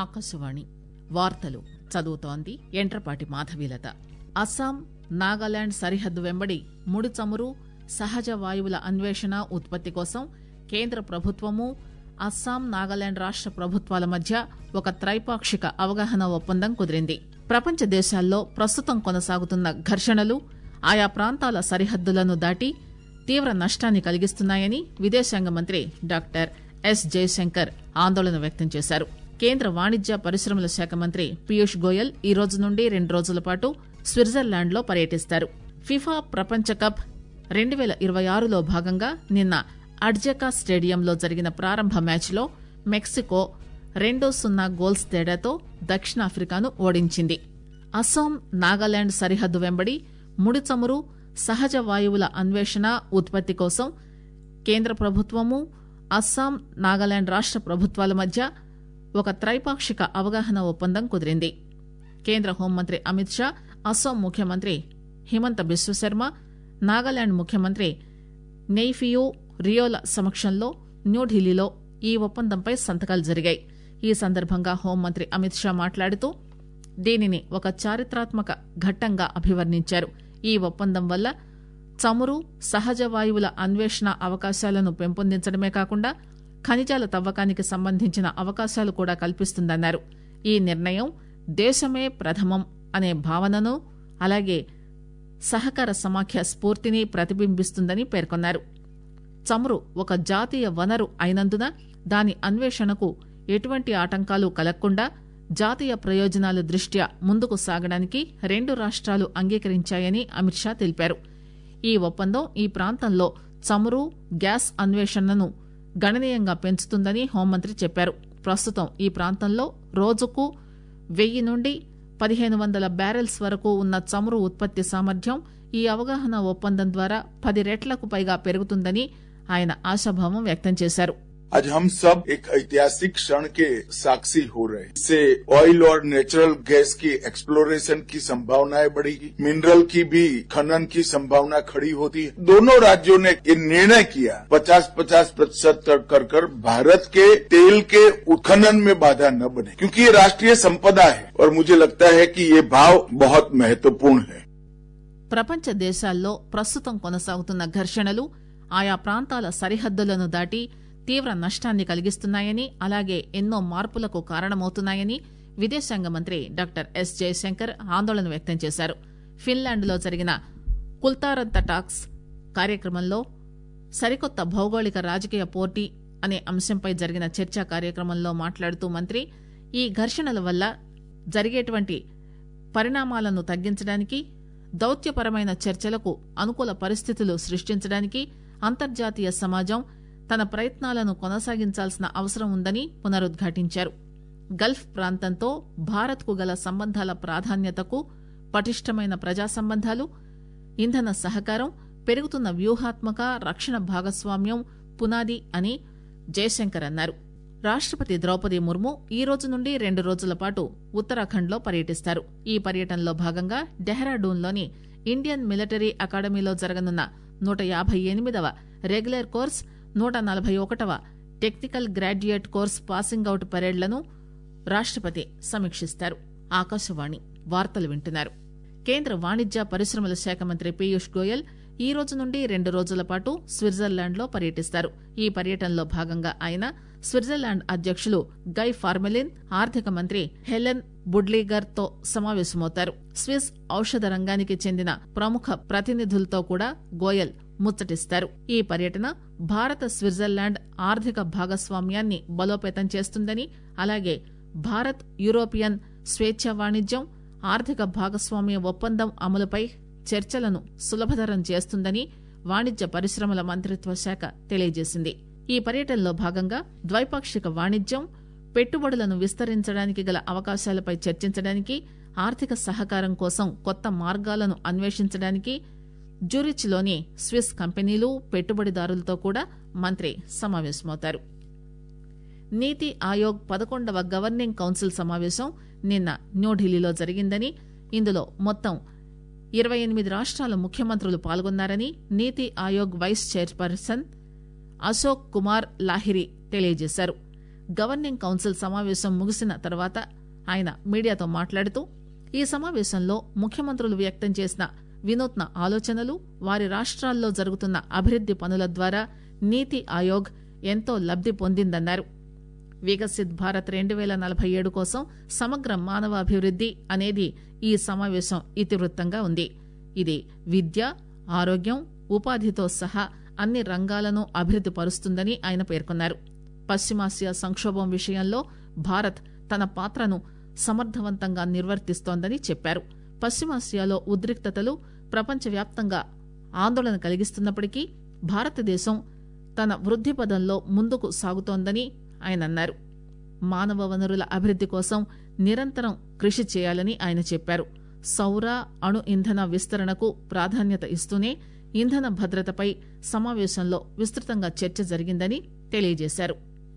ఆకాశవాణి వార్తలు చదువుతోంది ఎంట్రపాటి మాధవీలత అస్సాం నాగాలాండ్ సరిహద్దు వెంబడి ముడి చమురు సహజ వాయువుల అన్వేషణ ఉత్పత్తి కోసం కేంద్ర ప్రభుత్వము అస్సాం నాగాలాండ్ రాష్ట ప్రభుత్వాల మధ్య ఒక త్రైపాక్షిక అవగాహన ఒప్పందం కుదిరింది ప్రపంచ దేశాల్లో ప్రస్తుతం కొనసాగుతున్న ఘర్షణలు ఆయా ప్రాంతాల సరిహద్దులను దాటి తీవ్ర నష్టాన్ని కలిగిస్తున్నాయని విదేశాంగ మంత్రి డాక్టర్ ఎస్ జయశంకర్ ఆందోళన వ్యక్తం చేశారు కేంద్ర వాణిజ్య పరిశ్రమల శాఖ మంత్రి పీయూష్ గోయల్ ఈ రోజు నుండి రెండు రోజుల పాటు స్విట్జర్లాండ్ లో పర్యటిస్తారు ఫిఫా ప్రపంచ కప్ రెండు పేల ఇరవై ఆరులో భాగంగా నిన్న అడ్జకా స్టేడియంలో జరిగిన ప్రారంభ మ్యాచ్లో మెక్సికో రెండు సున్నా గోల్స్ తేడాతో దక్షిణాఫ్రికాను ఓడించింది అస్సాం నాగాలాండ్ సరిహద్దు వెంబడి ముడి చమురు సహజ వాయువుల అన్వేషణ ఉత్పత్తి కోసం కేంద్ర ప్రభుత్వము అస్సాం నాగాలాండ్ రాష్ట ప్రభుత్వాల మధ్య ఒక త్రైపాక్షిక అవగాహన ఒప్పందం కుదిరింది కేంద్ర హోంమంత్రి అమిత్ షా అస్సాం ముఖ్యమంత్రి హిమంత బిశ్వశర్మ నాగాలాండ్ ముఖ్యమంత్రి నెయ్ఫియూ రియోల సమక్షంలో న్యూఢిల్లీలో ఈ ఒప్పందంపై సంతకాలు జరిగాయి ఈ సందర్భంగా హోంమంత్రి అమిత్ షా మాట్లాడుతూ దీనిని ఒక చారిత్రాత్మక ఘట్టంగా అభివర్ణించారు ఈ ఒప్పందం వల్ల చమురు సహజ వాయువుల అన్వేషణ అవకాశాలను పెంపొందించడమే కాకుండా ఖనిజాల తవ్వకానికి సంబంధించిన అవకాశాలు కూడా కల్పిస్తుందన్నారు ఈ నిర్ణయం దేశమే ప్రథమం అనే భావనను అలాగే సహకార సమాఖ్య స్ఫూర్తిని ప్రతిబింబిస్తుందని పేర్కొన్నారు చమురు ఒక జాతీయ వనరు అయినందున దాని అన్వేషణకు ఎటువంటి ఆటంకాలు కలగకుండా జాతీయ ప్రయోజనాల దృష్ట్యా ముందుకు సాగడానికి రెండు రాష్ట్రాలు అంగీకరించాయని అమిత్ షా తెలిపారు ఈ ఒప్పందం ఈ ప్రాంతంలో చమురు గ్యాస్ అన్వేషణను గణనీయంగా పెంచుతుందని హోంమంత్రి చెప్పారు ప్రస్తుతం ఈ ప్రాంతంలో రోజుకు వెయ్యి నుండి పదిహేను వందల బ్యారెల్స్ వరకు ఉన్న చమురు ఉత్పత్తి సామర్థ్యం ఈ అవగాహన ఒప్పందం ద్వారా పది రెట్లకు పైగా పెరుగుతుందని ఆయన ఆశాభావం వ్యక్తం చేశారు आज हम सब एक ऐतिहासिक क्षण के साक्षी हो रहे हैं इससे ऑयल और नेचुरल गैस की एक्सप्लोरेशन की संभावनाएं बढ़ेगी मिनरल की भी खनन की संभावना खड़ी होती है दोनों राज्यों ने ये निर्णय किया 50-50 प्रतिशत कर कर भारत के तेल के उत्खनन में बाधा न बने क्योंकि ये राष्ट्रीय संपदा है और मुझे लगता है कि ये भाव बहुत महत्वपूर्ण है ప్రపంచ దేశాల్లో ప్రస్తుతం కొనసాగుతున్న ఘర్షణలు ఆయా ప్రాంతాల సరిహద్దులను దాటి తీవ్ర నష్టాన్ని కలిగిస్తున్నాయని అలాగే ఎన్నో మార్పులకు కారణమవుతున్నాయని విదేశాంగ మంత్రి డాక్టర్ ఎస్ జయశంకర్ ఆందోళన వ్యక్తం చేశారు ఫిన్లాండ్లో జరిగిన కుల్తారంత టాక్స్ కార్యక్రమంలో సరికొత్త భౌగోళిక రాజకీయ పోటీ అనే అంశంపై జరిగిన చర్చా కార్యక్రమంలో మాట్లాడుతూ మంత్రి ఈ ఘర్షణల వల్ల జరిగేటువంటి పరిణామాలను తగ్గించడానికి దౌత్యపరమైన చర్చలకు అనుకూల పరిస్థితులు సృష్టించడానికి అంతర్జాతీయ సమాజం తన ప్రయత్నాలను కొనసాగించాల్సిన అవసరం ఉందని పునరుద్ఘాటించారు గల్ఫ్ ప్రాంతంతో భారత్కు గల సంబంధాల ప్రాధాన్యతకు పటిష్టమైన ప్రజా సంబంధాలు ఇంధన సహకారం పెరుగుతున్న వ్యూహాత్మక రక్షణ భాగస్వామ్యం పునాది అని జయశంకర్ అన్నారు రాష్టపతి ద్రౌపది ముర్ము ఈ రోజు నుండి రెండు రోజుల పాటు ఉత్తరాఖండ్లో పర్యటిస్తారు ఈ పర్యటనలో భాగంగా డెహ్రాడూన్లోని ఇండియన్ మిలిటరీ అకాడమీలో జరగనున్న నూట యాభై ఎనిమిదవ రెగ్యులర్ కోర్స్ నూట నలభై ఒకటవ technical graduate course passing out పరేడ్లను రాష్టపతి సమీక్షిస్తారు ఆకాశవాణి వార్తలు వింటున్నారు కేంద్ర వాణిజ్య పరిశ్రమల శాఖ మంత్రి పీయూష్ గోయల్ ఈ రోజు నుండి రెండు రోజుల పాటు స్విట్జర్లాండ్ లో పర్యటిస్తారు ఈ పర్యటనలో భాగంగా ఆయన స్విట్జర్లాండ్ అధ్యకులు గై ఫార్మెలిన్ ఆర్థిక మంత్రి హెలెన్ బుడ్లీగర్ తో సమావేశమవుతారు స్విస్ ఔషధ రంగానికి చెందిన ప్రముఖ ప్రతినిధులతో కూడా గోయల్ ముచ్చటిస్తారు ఈ పర్యటన భారత స్విట్జర్లాండ్ ఆర్థిక భాగస్వామ్యాన్ని బలోపేతం చేస్తుందని అలాగే భారత్ యూరోపియన్ స్వేచ్ఛ వాణిజ్యం ఆర్థిక భాగస్వామ్య ఒప్పందం అమలుపై చర్చలను సులభతరం చేస్తుందని వాణిజ్య పరిశ్రమల మంత్రిత్వ శాఖ తెలియజేసింది ఈ పర్యటనలో భాగంగా ద్వైపాక్షిక వాణిజ్యం పెట్టుబడులను విస్తరించడానికి గల అవకాశాలపై చర్చించడానికి ఆర్థిక సహకారం కోసం కొత్త మార్గాలను అన్వేషించడానికి జూరిచ్లోని స్విస్ కంపెనీలు పెట్టుబడిదారులతో కూడా మంత్రి సమావేశమవుతారు నీతి ఆయోగ్ పదకొండవ గవర్నింగ్ కౌన్సిల్ సమావేశం నిన్న న్యూఢిల్లీలో జరిగిందని ఇందులో మొత్తం ఇరవై ఎనిమిది రాష్ట్రాల ముఖ్యమంత్రులు పాల్గొన్నారని నీతి ఆయోగ్ వైస్ చైర్పర్సన్ అశోక్ కుమార్ లాహిరి తెలియజేశారు గవర్నింగ్ కౌన్సిల్ సమావేశం ముగిసిన తర్వాత ఆయన మీడియాతో మాట్లాడుతూ ఈ సమావేశంలో ముఖ్యమంత్రులు వ్యక్తం చేసిన వినూత్న ఆలోచనలు వారి రాష్ట్రాల్లో జరుగుతున్న అభివృద్ది పనుల ద్వారా నీతి ఆయోగ్ ఎంతో లబ్ది పొందిందన్నారు వికసిత్ భారత్ రెండు పేల నలభై ఏడు కోసం సమగ్ర మానవాభివృద్ది అనేది ఈ సమావేశం ఇతివృత్తంగా ఉంది ఇది విద్య ఆరోగ్యం ఉపాధితో సహా అన్ని రంగాలను అభివృద్ది పరుస్తుందని ఆయన పేర్కొన్నారు పశ్చిమాసియా సంక్షోభం విషయంలో భారత్ తన పాత్రను సమర్థవంతంగా నిర్వర్తిస్తోందని చెప్పారు పశ్చిమాసియాలో ఉద్రిక్తతలు ప్రపంచవ్యాప్తంగా ఆందోళన కలిగిస్తున్నప్పటికీ భారతదేశం తన వృద్ది పదంలో ముందుకు సాగుతోందని ఆయన అన్నారు మానవ వనరుల అభివృద్ది కోసం నిరంతరం కృషి చేయాలని ఆయన చెప్పారు సౌర అణు ఇంధన విస్తరణకు ప్రాధాన్యత ఇస్తూనే ఇంధన భద్రతపై సమావేశంలో విస్తృతంగా చర్చ జరిగిందని తెలియజేశారు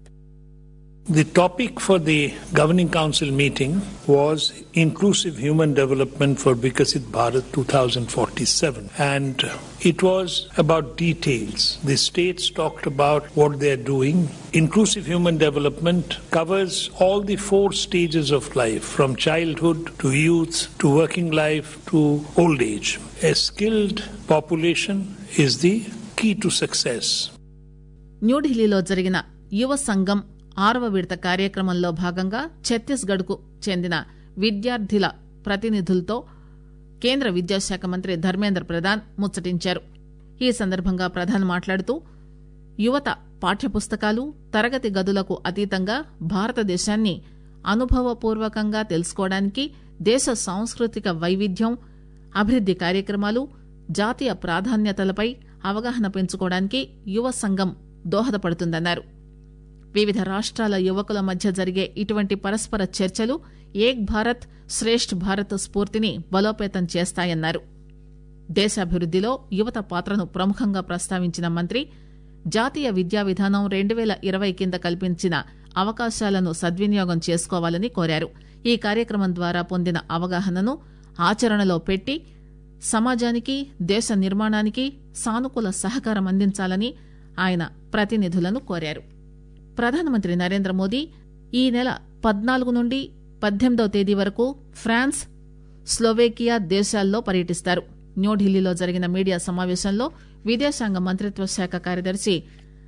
The topic for the Governing Council meeting was Inclusive Human Development for Vikasit Bharat 2047. And it was about details. The states talked about what they are doing. Inclusive human development covers all the four stages of life from childhood to youth to working life to old age. A skilled population is the key to success. న్యూఢిల్లీలో జరిగిన యువ సంఘం ఆరవ విడత కార్యక్రమంలో భాగంగా ఛత్తీస్గఢ్ కు చెందిన విద్యార్థుల ప్రతినిధులతో కేంద్ర విద్యాశాఖ మంత్రి ధర్మేంద్ర ప్రధాన్ ముచ్చటించారు ఈ సందర్భంగా ప్రధాన్ మాట్లాడుతూ యువత పాఠ్యపుస్తకాలు తరగతి గదులకు అతీతంగా భారతదేశాన్ని అనుభవపూర్వకంగా తెలుసుకోవడానికి దేశ సాంస్కృతిక వైవిధ్యం అభివృద్ది కార్యక్రమాలు జాతీయ ప్రాధాన్యతలపై అవగాహన పెంచుకోవడానికి యువ సంఘం దోహదపడుతుందన్నారు వివిధ రాష్ట్రాల యువకుల మధ్య జరిగే ఇటువంటి పరస్పర చర్చలు ఏక్ భారత్ శ్రేష్ఠ్ భారత్ స్ఫూర్తిని బలోపేతం చేస్తాయన్నారు దేశాభివృద్దిలో యువత పాత్రను ప్రముఖంగా ప్రస్తావించిన మంత్రి జాతీయ విద్యా విధానం రెండు పేల ఇరవై కింద కల్పించిన అవకాశాలను సద్వినియోగం చేసుకోవాలని కోరారు ఈ కార్యక్రమం ద్వారా పొందిన అవగాహనను ఆచరణలో పెట్టి సమాజానికి దేశ నిర్మాణానికి సానుకూల సహకారం అందించాలని ఆయన ప్రతినిధులను కోరారు ప్రధానమంత్రి నరేంద్ర మోదీ ఈ నెల పద్నాలుగు నుండి పద్దెనిమిదవ తేదీ వరకు ఫ్రాన్స్ స్లోవేకియా దేశాల్లో పర్యటిస్తారు న్యూఢిల్లీలో జరిగిన మీడియా సమావేశంలో విదేశాంగ మంత్రిత్వ శాఖ కార్యదర్శి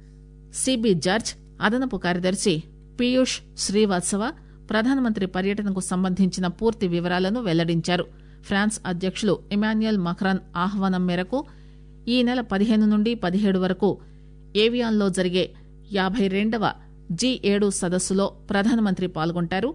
సిబి జార్జ్ అదనపు కార్యదర్శి పీయూష్ శ్రీవాత్సవ ప్రధానమంత్రి పర్యటనకు సంబంధించిన పూర్తి వివరాలను వెల్లడించారు ఫ్రాన్స్ అధ్యకులు ఇమాన్యుయల్ మక్రాన్ ఆహ్వానం మేరకు ఈ నెల పదిహేను నుండి పదిహేడు వరకు ఏవియాన్లో జరిగే యాభై రెండవ జీ ఏడు సదస్సులో ప్రధానమంత్రి పాల్గొంటారు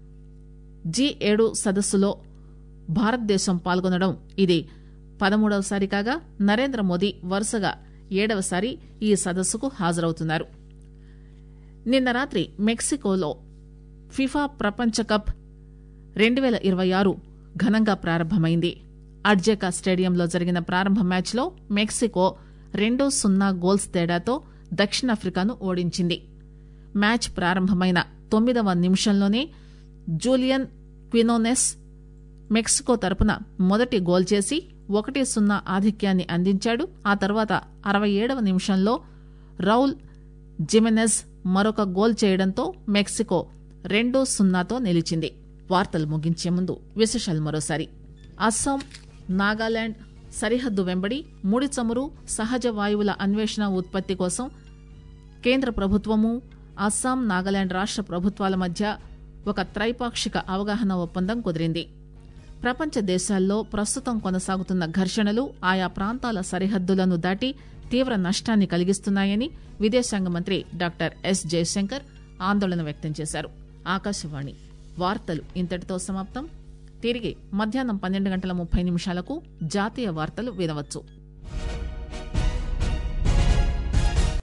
జీ ఏడు సదస్సులో భారతదేశం పాల్గొనడం ఇది పదమూడవసారి కాగా నరేంద్ర మోదీ వరుసగా ఏడవసారి ఈ సదస్సుకు హాజరవుతున్నారు నిన్న రాత్రి మెక్సికోలో ఫిఫా ప్రపంచ కప్ రెండు పేల ఇరవై ఆరు ఘనంగా ప్రారంభమైంది అడ్జెకా స్టేడియంలో జరిగిన ప్రారంభ మ్యాచ్లో మెక్సికో రెండు సున్నా గోల్స్ తేడాతో దక్షిణాఫ్రికాను ఓడించింది మ్యాచ్ ప్రారంభమైన తొమ్మిదవ నిమిషంలోనే జూలియన్ క్వినోనెస్ మెక్సికో తరపున మొదటి గోల్ చేసి ఒకటి సున్నా ఆధిక్యాన్ని అందించాడు ఆ తర్వాత అరవై ఏడవ నిమిషంలో రౌల్ జిమెనెజ్ మరొక గోల్ చేయడంతో మెక్సికో రెండు సున్నాతో నిలిచింది వార్తలు ముగించే ముందు విశేషాలు మరోసారి అస్సాం నాగాలాండ్ సరిహద్దు వెంబడి ముడి చమురు సహజ వాయువుల అన్వేషణ ఉత్పత్తి కోసం కేంద్ర ప్రభుత్వము అస్సాం నాగాలాండ్ రాష్ట ప్రభుత్వాల మధ్య ఒక త్రైపాక్షిక అవగాహన ఒప్పందం కుదిరింది ప్రపంచ దేశాల్లో ప్రస్తుతం కొనసాగుతున్న ఘర్షణలు ఆయా ప్రాంతాల సరిహద్దులను దాటి తీవ్ర నష్టాన్ని కలిగిస్తున్నాయని విదేశాంగ మంత్రి డాక్టర్ ఎస్ జయశంకర్ ఆందోళన వ్యక్తం చేశారు ఆకాశవాణి వార్తలు ఇంతటితో సమాప్తం తిరిగి మధ్యాహ్నం పన్నెండు గంటల ముప్పై నిమిషాలకు జాతీయ వార్తలు వినవచ్చు